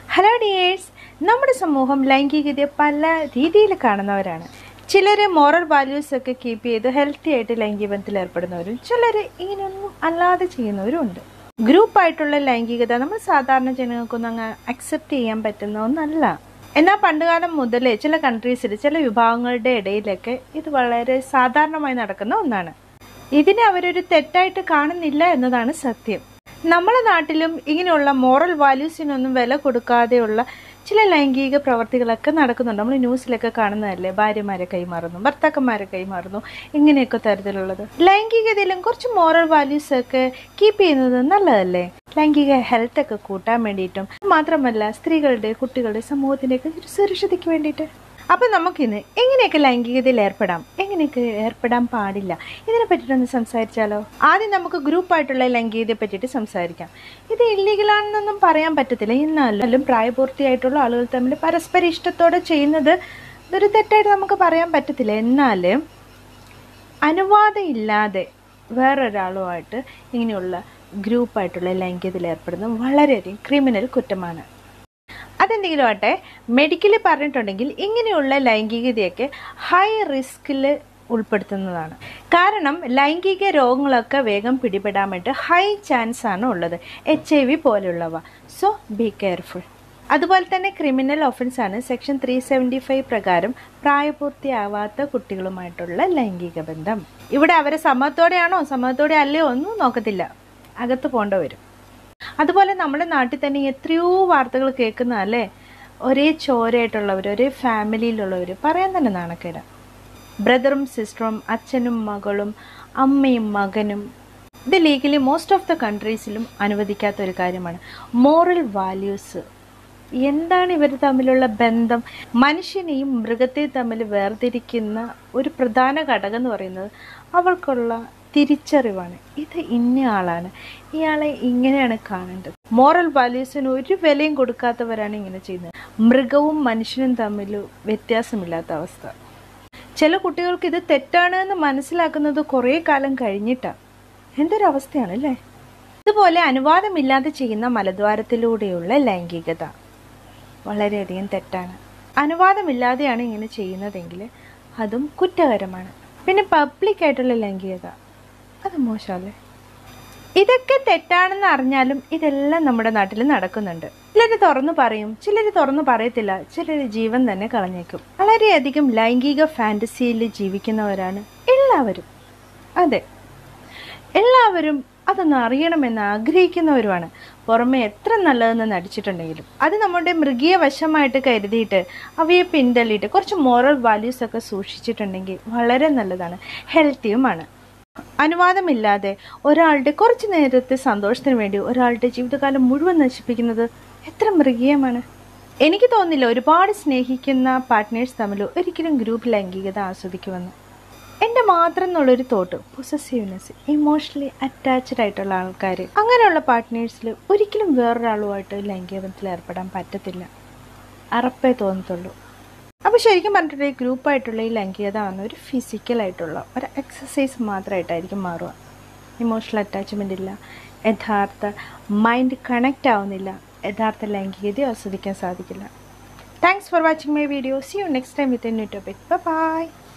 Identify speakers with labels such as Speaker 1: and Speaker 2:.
Speaker 1: hello dears നമ്മുടെ സമൂഹം ലൈംഗികതയെ പല രീതിയിൽ കാണുന്നവരാണ് ചിലർ മോറൽ വാല്യൂസ് ഒക്കെ കീപ്പ് ചെയ്ത് ഹെൽത്തി ആയിട്ട് ലൈംഗികബന്ധത്തിൽ ഏർപ്പെടുന്നവരും ചിലർ ഇങ്ങനെയൊന്നും അല്ലാതെ ചെയ്യുന്നവരും ഉണ്ട് ഗ്രൂപ്പായിട്ടുള്ള ലൈംഗികത നമ്മൾ സാധാരണ ജനങ്ങൾക്കൊന്നും അങ്ങ് അക്സെപ്റ്റ് ചെയ്യാൻ പറ്റുന്ന ഒന്നല്ല എന്നാൽ പണ്ടുകാലം മുതലേ ചില കൺട്രീസിൽ ചില വിഭാഗങ്ങളുടെ ഇടയിലൊക്കെ ഇത് വളരെ സാധാരണമായി നടക്കുന്ന ഒന്നാണ് ഇതിനെ അവരൊരു തെറ്റായിട്ട് കാണുന്നില്ല എന്നതാണ് സത്യം നമ്മുടെ നാട്ടിലും ഇങ്ങനെയുള്ള മോറൽ വാല്യൂസിനൊന്നും വില കൊടുക്കാതെയുള്ള ചില ലൈംഗിക പ്രവർത്തികളൊക്കെ നടക്കുന്നുണ്ട് നമ്മൾ ന്യൂസിലൊക്കെ കാണുന്നതല്ലേ ഭാര്യമാരെ കൈമാറുന്നു ഭർത്താക്കന്മാരെ കൈമാറുന്നു ഇങ്ങനെയൊക്കെ തരത്തിലുള്ളത് ലൈംഗികതയിലും കുറച്ച് മോറൽ വാല്യൂസ് ഒക്കെ കീപ്പ് ചെയ്യുന്നത് നല്ലതല്ലേ ലൈംഗിക ഹെൽത്ത് ഒക്കെ കൂട്ടാൻ വേണ്ടിയിട്ടും മാത്രമല്ല സ്ത്രീകളുടെ കുട്ടികളുടെ സമൂഹത്തിൻ്റെയൊക്കെ ഒരു സുരക്ഷതയ്ക്ക് വേണ്ടിയിട്ട് അപ്പൊ നമുക്കിന്ന് എങ്ങനെയൊക്കെ ലൈംഗികതയിൽ ഏർപ്പെടാം എങ്ങനെയൊക്കെ ഏർപ്പെടാൻ പാടില്ല ഇതിനെ പറ്റിയിട്ടൊന്ന് സംസാരിച്ചാലോ ആദ്യം നമുക്ക് ഗ്രൂപ്പായിട്ടുള്ള ലൈംഗികതയെ പറ്റിയിട്ട് സംസാരിക്കാം ഇത് ഇല്ലീഗലാണെന്നൊന്നും പറയാൻ പറ്റത്തില്ല എന്നാലും പ്രായപൂർത്തിയായിട്ടുള്ള ആളുകൾ തമ്മിൽ പരസ്പര ഇഷ്ടത്തോടെ ചെയ്യുന്നത് ഇതൊരു തെറ്റായിട്ട് നമുക്ക് പറയാൻ പറ്റത്തില്ല എന്നാൽ അനുവാദം ഇല്ലാതെ വേറൊരാളുമായിട്ട് ഇങ്ങനെയുള്ള ഗ്രൂപ്പായിട്ടുള്ള ലൈംഗികതയിൽ ഏർപ്പെടുന്നത് വളരെയധികം ക്രിമിനൽ കുറ്റമാണ് അതെന്തെങ്കിലും ആട്ടെ മെഡിക്കലി പറഞ്ഞിട്ടുണ്ടെങ്കിൽ ഇങ്ങനെയുള്ള ലൈംഗികതയൊക്കെ ഹൈ റിസ്കിൽ ഉൾപ്പെടുത്തുന്നതാണ് കാരണം ലൈംഗിക രോഗങ്ങളൊക്കെ വേഗം പിടിപെടാൻ വേണ്ടി ഹൈ ചാൻസ് ആണ് ഉള്ളത് എച്ച് ഐ വി പോലെയുള്ളവ സോ ബി കെയർഫുൾ അതുപോലെ തന്നെ ക്രിമിനൽ ഒഫൻസ് ആണ് സെക്ഷൻ ത്രീ സെവൻറ്റി ഫൈവ് പ്രകാരം പ്രായപൂർത്തിയാവാത്ത കുട്ടികളുമായിട്ടുള്ള ലൈംഗിക ബന്ധം ഇവിടെ അവരെ സമ്മതത്തോടെയാണോ സമ്മതത്തോടെ അല്ലയോ ഒന്നും നോക്കത്തില്ല അകത്ത് പോകേണ്ട വരും അതുപോലെ നമ്മുടെ നാട്ടിൽ തന്നെ എത്രയോ വാർത്തകൾ കേൾക്കുന്നതല്ലേ ഒരേ ചോരയായിട്ടുള്ളവർ ഒരേ ഫാമിലിയിലുള്ളവർ പറയാൻ തന്നെ നാണക്കേട ബ്രദറും സിസ്റ്ററും അച്ഛനും മകളും അമ്മയും മകനും ഇത് ലീഗലി മോസ്റ്റ് ഓഫ് ദ കൺട്രീസിലും അനുവദിക്കാത്ത ഒരു കാര്യമാണ് മോറൽ വാല്യൂസ് എന്താണ് ഇവർ തമ്മിലുള്ള ബന്ധം മനുഷ്യനെയും മൃഗത്തെയും തമ്മിൽ വേർതിരിക്കുന്ന ഒരു പ്രധാന ഘടകം എന്ന് പറയുന്നത് അവൾക്കുള്ള തിരിച്ചറിവാണ് ഇത് ഇന്ന ആളാണ് ഇയാളെ ഇങ്ങനെയാണ് കാണേണ്ടത് മോറൽ വാല്യൂസിന് ഒരു വിലയും കൊടുക്കാത്തവരാണ് ഇങ്ങനെ ചെയ്യുന്നത് മൃഗവും മനുഷ്യനും തമ്മിൽ വ്യത്യാസമില്ലാത്ത അവസ്ഥ ചില കുട്ടികൾക്ക് ഇത് തെറ്റാണ് എന്ന് മനസ്സിലാക്കുന്നത് കുറേ കാലം കഴിഞ്ഞിട്ടാണ് എന്തൊരവസ്ഥയാണ് അല്ലേ ഇതുപോലെ അനുവാദമില്ലാതെ ചെയ്യുന്ന മലദ്വാരത്തിലൂടെയുള്ള ലൈംഗികത വളരെയധികം തെറ്റാണ് അനുവാദമില്ലാതെയാണ് ഇങ്ങനെ ചെയ്യുന്നതെങ്കിൽ അതും കുറ്റകരമാണ് പിന്നെ പബ്ലിക് ആയിട്ടുള്ള ലൈംഗികത അത് മോശമല്ലേ ഇതൊക്കെ തെറ്റാണെന്ന് അറിഞ്ഞാലും ഇതെല്ലാം നമ്മുടെ നാട്ടിൽ നടക്കുന്നുണ്ട് ചിലർ തുറന്നു പറയും ചിലർ തുറന്നു പറയത്തില്ല ചിലർ ജീവൻ തന്നെ കളഞ്ഞേക്കും വളരെയധികം ലൈംഗിക ഫാന്റസിയിൽ ജീവിക്കുന്നവരാണ് എല്ലാവരും അതെ എല്ലാവരും അതൊന്ന് അറിയണമെന്ന് ആഗ്രഹിക്കുന്നവരുമാണ് പുറമെ എത്ര നല്ലതെന്ന് നടിച്ചിട്ടുണ്ടെങ്കിലും അത് നമ്മുടെ മൃഗീയ വശമായിട്ട് കരുതിയിട്ട് അവയെ പിന്തള്ളിയിട്ട് കുറച്ച് മോറൽ വാല്യൂസ് ഒക്കെ സൂക്ഷിച്ചിട്ടുണ്ടെങ്കിൽ വളരെ നല്ലതാണ് ഹെൽത്തിയുമാണ് അനുവാദമില്ലാതെ ഒരാളുടെ കുറച്ച് നേരത്തെ സന്തോഷത്തിന് വേണ്ടി ഒരാളുടെ ജീവിതകാലം മുഴുവൻ നശിപ്പിക്കുന്നത് എത്ര മൃഗീയമാണ് എനിക്ക് തോന്നില്ല ഒരുപാട് സ്നേഹിക്കുന്ന പാർട്ട്നേഴ്സ് തമ്മിൽ ഒരിക്കലും ഗ്രൂപ്പ് ലൈംഗികത ആസ്വദിക്കുമെന്ന് എൻ്റെ മാത്രം എന്നുള്ളൊരു തോട്ട് പൊസസീവ്നെസ് ഇമോഷണലി അറ്റാച്ച്ഡ് ആയിട്ടുള്ള ആൾക്കാർ അങ്ങനെയുള്ള പാർട്ട്നേഴ്സിൽ ഒരിക്കലും വേറൊരാളുമായിട്ട് ലൈംഗികബന്ധത്തിൽ ഏർപ്പെടാൻ പറ്റത്തില്ല അറപ്പേ തോന്നത്തുള്ളൂ അപ്പോൾ ശരിക്കും പറഞ്ഞിട്ടുണ്ടെങ്കിൽ ഗ്രൂപ്പായിട്ടുള്ള ഈ ലൈംഗികത വന്ന ഒരു ഫിസിക്കലായിട്ടുള്ള ഒരു എക്സസൈസ് മാത്രമായിട്ടായിരിക്കും മാറുക ഇമോഷണൽ അറ്റാച്ച്മെൻ്റ് ഇല്ല യഥാർത്ഥ മൈൻഡ് കണക്റ്റ് ആവുന്നില്ല യഥാർത്ഥ ലൈംഗികത ആസ്വദിക്കാൻ സാധിക്കില്ല thanks for watching my video see you next time with an new topic by